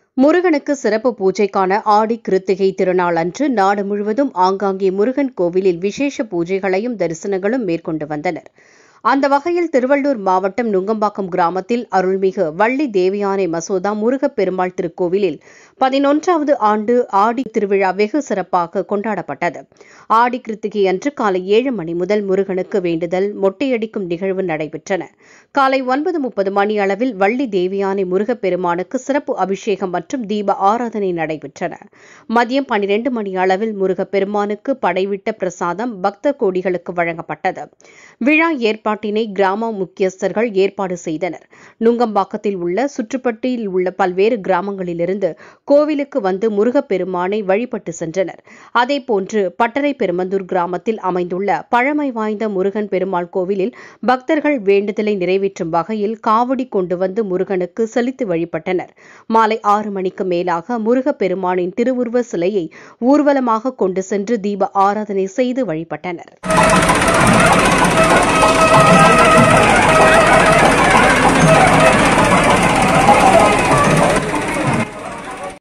முருகனுக்கு சிறப்பு பூஜைக்கான ஆடி கிருத்திகை திருநாள் அன்று நாடு முழுவதும் ஆங்காங்கே முருகன் கோவிலில் விசேஷ பூஜைகளையும் தரிசனங்களும் மேற்கொண்டு வந்தனர் அந்த வகையில் திருவள்ளூர் மாவட்டம் நுங்கம்பாக்கம் கிராமத்தில் அருள்மிகு வள்ளி தேவியானை மசோதா முருகப் பெருமாள் திருக்கோவிலில் பதினொன்றாவது ஆண்டு ஆடி திருவிழா வெகு சிறப்பாக கொண்டாடப்பட்டது ஆடி கிருத்திகை அன்று காலை ஏழு மணி முதல் முருகனுக்கு வேண்டுதல் மொட்டையடிக்கும் நிகழ்வு நடைபெற்றன காலை ஒன்பது முப்பது மணி அளவில் வள்ளி தேவியானை முருகப் பெருமானுக்கு சிறப்பு அபிஷேகம் மற்றும் தீப ஆராதனை நடைபெற்றன மதியம் பனிரெண்டு மணி அளவில் முருகப் பெருமானுக்கு படைவிட்ட பிரசாதம் பக்தர் கோடிகளுக்கு வழங்கப்பட்டது விழா ஏற்பாட்டினை கிராம முக்கியஸ்தர்கள் ஏற்பாடு செய்தனர் நுங்கம்பாக்கத்தில் உள்ள சுற்றுப்பட்டியில் உள்ள பல்வேறு கிராமங்களிலிருந்து கோவிலுக்கு வந்து முருகப்பெருமானை வழிபட்டு சென்றனர் அதேபோன்று பட்டறை பெருமந்தூர் கிராமத்தில் அமைந்துள்ள பழமை வாய்ந்த முருகன் பெருமாள் கோவிலில் பக்தர்கள் வேண்டுதலை நிறைவேற்றும் வகையில் காவடி கொண்டு வந்து முருகனுக்கு செலுத்தி வழிபட்டனர் மாலை ஆறு மணிக்கு மேலாக முருகப்பெருமானின் திருவுருவ சிலையை ஊர்வலமாக கொண்டு சென்று தீப ஆராதனை செய்து வழிபட்டனர்